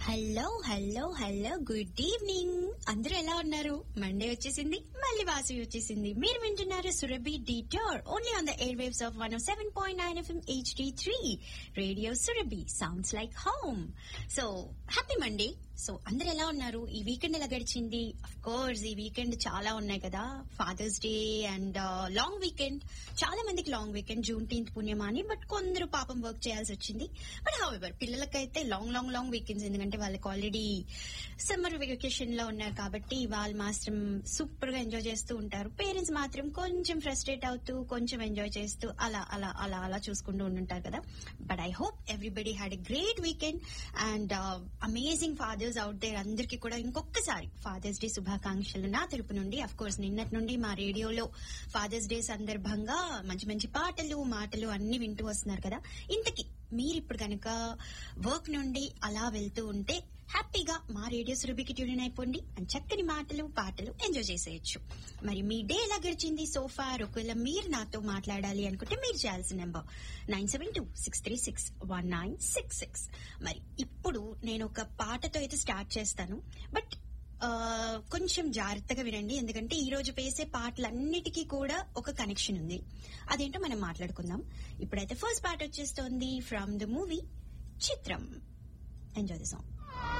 hello hello hello good evening అందరూ ఎలా ఉన్నారు మండే వచ్చేసింది మళ్ళీ వాసి వచ్చేసింది మీరు వింటున్నారు Surabhi detour only on the airwaves of one seven point nine FM HD three radio Surabhi sounds like home so happy Monday so అందరు ఎలా ఉన్నారు ఈ వీకెండ్ ఎలా గడిచింది అఫ్ కోర్స్ ఈ వీకెండ్ చాలా ఉన్నాయి కదా Father's Day and long weekend చాలా మందికి లాంగ్ వీకెండ్ జూన్ టీన్త్ పుణ్యమాని బట్ కొందరు పాపం వర్క్ చేయాల్సి వచ్చింది బట్ హౌఎవర్ పిల్లలకైతే లాంగ్ లాంగ్ లాంగ్ వీకెండ్స్ ఎందుకంటే వాళ్ళకి ఆల్రెడీ సమ్మర్ వెకేషన్ లో ఉన్నారు కాబట్టి వాళ్ళు మాత్రం సూపర్ గా ఎంజాయ్ చేస్తూ ఉంటారు పేరెంట్స్ మాత్రం కొంచెం ఫ్రస్ట్రేట్ అవుతూ కొంచెం ఎంజాయ్ చేస్తూ అలా అలా అలా అలా చూసుకుంటూ ఉంటుంటారు కదా but I hope everybody had a great weekend and amazing fathers out there అందరికీ కూడా ఇంకొకసారి ఫాదర్స్ డే శుభాకాంక్షలు నా తరపు నుండి అఫ్ కోర్స్ నిన్నటి నుండి మా రేడియోలో ఫాదర్స్ డే సందర్భంగా మంచి మంచి పాటలు మాటలు అన్ని వింటూ వస్తున్నారు కదా ఇంతకీ మీరు ఇప్పుడు కనుక వర్క్ నుండి అలా వెళ్తూ ఉంటే హ్యాపీగా మా రేడియో సురభికి ట్యూన్ అయిపోండి అండ్ చక్కని మాటలు పాటలు ఎంజాయ్ చేసేయచ్చు మరి మీ డే ఎలా గడిచింది సోఫార్ ఒకవేళ మీరు నాతో మాట్లాడాలి అనుకుంటే మీరు చేయాల్సిన number nine seven two six three six one nine six six మరి ఇప్పుడు నేను ఒక పాటతో అయితే స్టార్ట్ చేస్తాను బట్ కొంచెం జాగ్రత్తగా వినండి ఎందుకంటే ఈ రోజు వేసే పాటలన్నిటికీ కూడా ఒక కనెక్షన్ ఉంది అదేంటో మనం మాట్లాడుకుందాం ఇప్పుడైతే ఫస్ట్ పాట వచ్చేస్తోంది from the movie Chitram enjoy the song